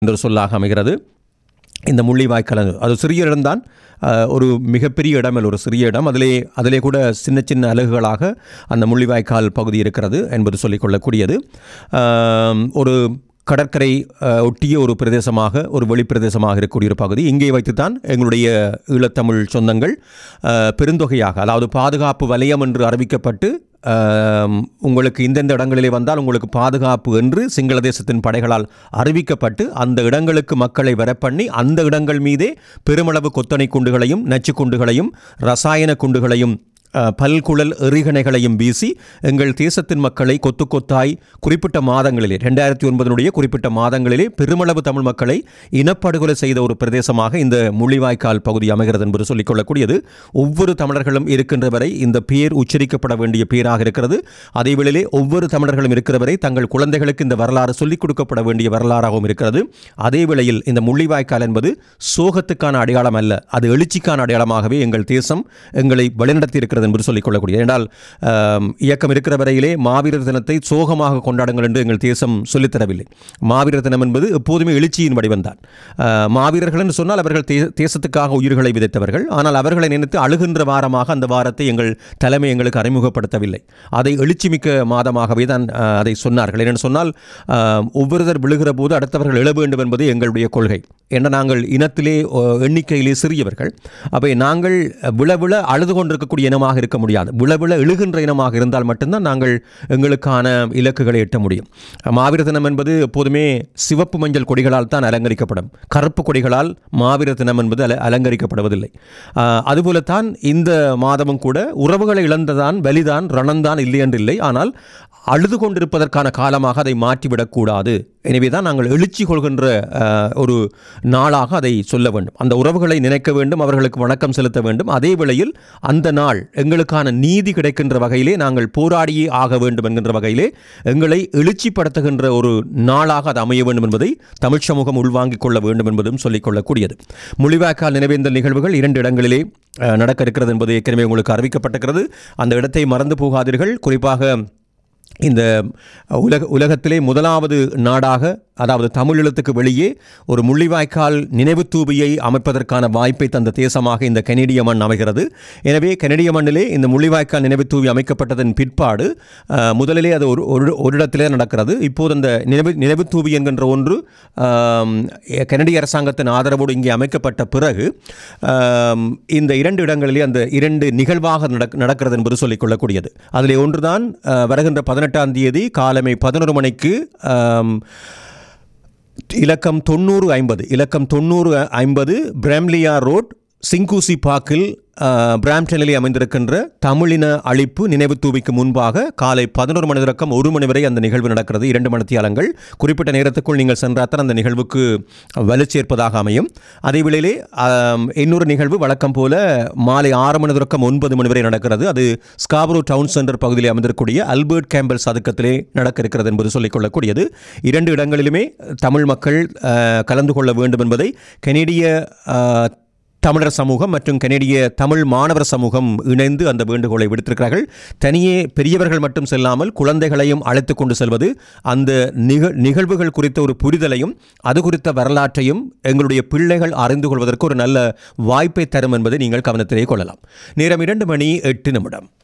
என்ற சொல்லாக அமைகிறது இந்த முள்ளிவாய்க்கால் அது சிறிய இடம்தான் அஹ், ஒரு மிகப்பெரிய இடம் அல்ல ஒரு சிறிய இடம் அதிலே அதிலே கூட சின்ன சின்ன அலகுகளாக அந்த முள்ளிவாய்க்கால் பகுதி இருக்கிறது என்பது சொல்லிக்கொள்ளக்கூடியது ஆம், ஒரு கடற்கரை அஹ், ஒட்டிய ஒரு பிரதேசமாக ஒரு வெளிப்பிரதேசமாக இருக்கக்கூடிய ஒரு பகுதி இங்கே வைத்துத்தான் எங்களுடைய ஈழத்தமிழ் சொந்தங்கள் அஹ், பெருந்தொகையாக அதாவது பாதுகாப்பு வலயம் என்று அறிவிக்கப்பட்டு ஆம், உங்களுக்கு இந்தந்த இடங்களிலே வந்தால் உங்களுக்கு பாதுகாப்பு என்று சிங்கள தேசத்தின் படைகளால் அறிவிக்கப்பட்டு அந்த இடங்களுக்கு மக்களை வரப்பண்ணி அந்த இடங்கள் மீதே பெருமளவு கொத்தனை குண்டுகளையும் நச்சு குண்டுகளையும் ரசாயன குண்டுகளையும் அஹ், பல்குழல் எறிகணைகளையும் வீசி எங்கள் தேசத்தின் மக்களை கொத்து கொத்தாய் குறிப்பிட்ட மாதங்களிலே ரெண்டாயிரத்தி ஒன்பதனுடைய குறிப்பிட்ட மாதங்களிலே பெருமளவு தமிழ் மக்களை இனப்படுகொலை செய்த ஒரு பிரதேசமாக இந்த முள்ளிவாய்க்கால் பகுதி அமைகிறது என்பது சொல்லிக்கொள்ளக்கூடியது ஒவ்வொரு தமிழர்களும் இருக்கின்ற வரை இந்த பேர் உச்சரிக்கப்பட வேண்டிய பேராக இருக்கிறது அதே வேளையிலே ஒவ்வொரு தமிழர்களும் இருக்கிற வரை தங்கள் குழந்தைகளுக்கு இந்த வரலாறு சொல்லிக் கொடுக்கப்பட வேண்டிய வரலாறாகவும் இருக்கிறது அதே வேளையில் இந்த முள்ளிவாய்க்கால் என்பது சோகத்துக்கான அடையாளம் அல்ல அது எழுச்சிக்கான அடையாளமாகவே எங்கள் தேசம் எங்களை வழிநடத்தி இருக்கிறது என்பது சொல்லிக்கொள்ளக்கூடிய என்றால் ஆம், இயக்கம் இருக்கிற வரையிலே மாவீரர் தினத்தை சோகமாக கொண்டாடுங்கள் என்று எங்கள் தேசம் சொல்லித்தரவில்லை மாவீரர் தினம் என்பது எப்போதுமே எழுச்சியின் வடிவம்தான் ஆஹ், மாவீரர்கள் என்று சொன்னால் அவர்கள் தே தேசத்துக்காக உயிர்களை விதைத்தவர்கள் ஆனால் அவர்களை நினைத்து அழுகின்ற வாரமாக அந்த வாரத்தை எங்கள் தலைமை எங்களுக்கு அறிமுகப்படுத்தவில்லை அதை எழுச்சிமிக்க மாதமாகவே தான் ஆஹ், அதை சொன்னார்கள் ஏனென்று சொன்னால் ஆஹ், ஒவ்வொருவர் விழுகிற போது அடுத்தவர்கள் எழ வேண்டும் என்பது எங்களுடைய கொள்கை என்ன நாங்கள் இனத்திலே ஓ, எண்ணிக்கையிலே சிறியவர்கள் அப்போ நாங்கள் விழ விழ அழுது கொண்டிருக்கக்கூடிய இனமாக இருக்க முடியாது விழ விழ எழுகின்ற இனமாக இருந்தால் மட்டும்தான் நாங்கள் எங்களுக்கான இலக்குகளை எட்ட முடியும் மாவீர தினம் என்பது எப்போதுமே சிவப்பு மஞ்சள் கொடிகளால் தான் அலங்கரிக்கப்படும் கருப்பு கொடிகளால் மாவீர தினம் என்பது அல அலங்கரிக்கப்படுவதில்லை ஆஹ், அதுபோலத்தான் இந்த மாதமும் கூட உறவுகளை இழந்ததான் வலிதான் ரணந்தான் இல்லை என்று இல்லை ஆனால் அழுது கொண்டிருப்பதற்கான காலமாக அதை மாற்றிவிடக்கூடாது எனவே தான் நாங்கள் எழுச்சி கொள்கின்ற ஆஹ், ஒரு நாளாக அதை சொல்ல வேண்டும் அந்த உறவுகளை நினைக்க வேண்டும் அவர்களுக்கு வணக்கம் செலுத்த வேண்டும் அதே வேளையில் அந்த நாள் எங்களுக்கான நீதி கிடைக்கின்ற வகையிலே நாங்கள் போராடியே ஆக வேண்டும் என்கின்ற வகையிலே எங்களை எழுச்சிப்படுத்துகின்ற ஒரு நாளாக அது அமைய வேண்டும் என்பதை தமிழ் சமூகம் உள்வாங்கிக் கொள்ள வேண்டும் என்பதும் சொல்லிக்கொள்ளக்கூடியது முள்ளிவாய்க்கால் நினைவேந்தல் நிகழ்வுகள் இரண்டு இடங்களிலே அஹ், நடக்க இருக்கிறது என்பது ஏற்கனவே உங்களுக்கு அறிவிக்கப்பட்டிருக்கிறது அந்த இடத்தை மறந்து போகாதீர்கள் குறிப்பாக இந்த உலக உலகத்திலே முதலாவது நாடாக அதாவது தமிழ் எழுத்துக்கு வெளியே ஒரு முள்ளிவாய்க்கால் நினைவு தூபியை அமைப்பதற்கான வாய்ப்பை தந்த தேசமாக இந்த கனேடிய மண் அமைகிறது எனவே கனேடிய மண்ணிலே இந்த முள்ளிவாய்க்கால் நினைவு தூவி அமைக்கப்பட்டதன் பிற்பாடு அஹ், முதலிலே அது ஒரு ஒரு ஒரு இடத்திலே நடக்கிறது இப்போது அந்த நினைவு நினைவு தூவி என்கின்ற ஒன்று ஆம், கனடிய அரசாங்கத்தின் ஆதரவோடு இங்கே அமைக்கப்பட்ட பிறகு ஆம், இந்த இரண்டு இடங்களிலே அந்த இரண்டு நிகழ்வாக நடக் நடக்கிறது என்பது சொல்லிக்கொள்ளக்கூடியது அதிலே ஒன்றுதான் அஹ், வருகின்ற பதினெட்டாம் தேதி காலமை பதினொரு மணிக்கு ஆம், இலக்கம் தொண்ணூறு ஐம்பது இலக்கம் தொண்ணூறு ஐம்பது பிரம்லியா ரோட் சிங்கூசி பார்க்கில் அஹ், பிராம்டனிலே அமைந்திருக்கின்ற தமிழின அழிப்பு நினைவு தூவிக்கு முன்பாக காலை பதினோரு மணி தொடக்கம் ஒரு மணி வரை அந்த நிகழ்வு நடக்கிறது இரண்டு மணித்தியாலங்கள் குறிப்பிட்ட நேரத்துக்குள் நீங்கள் சென்றாத்தான் அந்த நிகழ்வுக்கு வலுச்சேர்ப்பதாக அமையும் அதே வேளையிலே ஆம், இன்னொரு நிகழ்வு வழக்கம் போல மாலை ஆறு மணி தொடக்கம் ஒன்பது மணி வரை நடக்கிறது அது ஸ்காபரோ டவுன் சென்டர் பகுதியில் அமைந்திருக்கக்கூடிய அல்பர்ட் கேம்பல் சதுக்கத்திலே நடக்க இருக்கிறது என்பது சொல்லிக்கொள்ளக்கூடியது இரண்டு இடங்களிலுமே தமிழ் மக்கள் அஹ், கலந்து கொள்ள வேண்டும் என்பதை கனேடிய அஹ், தமிழர் சமூகம் மற்றும் கனேடிய தமிழ் மாணவர் சமூகம் இணைந்து அந்த வேண்டுகோளை விடுத்திருக்கிறார்கள் தனியே பெரியவர்கள் மட்டும் செல்லாமல் குழந்தைகளையும் அழைத்து கொண்டு செல்வது அந்த நிக நிகழ்வுகள் குறித்த ஒரு புரிதலையும் அது குறித்த வரலாற்றையும் எங்களுடைய பிள்ளைகள் அறிந்து கொள்வதற்கு ஒரு நல்ல வாய்ப்பை தரும் என்பதை நீங்கள் கவனத்திலே கொள்ளலாம் நேரம் இரண்டு மணி எட்டு நிமிடம்